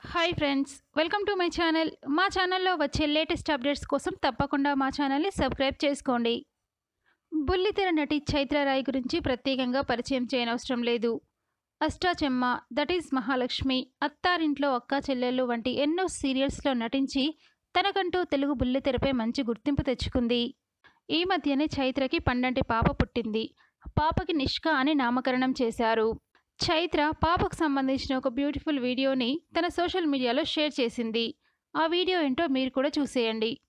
hi friends welcome to my channel మా ఛానల్లో వచ్చే లేటెస్ట్ అప్డేట్స్ కోసం తప్పకుండా మా ఛానల్ని సబ్స్క్రైబ్ చేసుకోండి బుల్లితెర నటి చైత్రరాయ్ గురించి ప్రత్యేకంగా పరిచయం చేయనవసరం లేదు అష్టాచెమ్మ దట్ ఈజ్ మహాలక్ష్మి అత్తారింట్లో అక్కా చెల్లెళ్ళు వంటి ఎన్నో సీరియల్స్లో నటించి తనకంటూ తెలుగు బుల్లితెరపై మంచి గుర్తింపు తెచ్చుకుంది ఈ మధ్యనే చైత్రకి పండంటి పాప పుట్టింది పాపకి నిష్క అని నామకరణం చేశారు చైత్ర పాపకు సంబంధించిన ఒక బ్యూటిఫుల్ వీడియోని తన సోషల్ మీడియాలో షేర్ చేసింది ఆ వీడియో ఏంటో మీరు కూడా చూసేయండి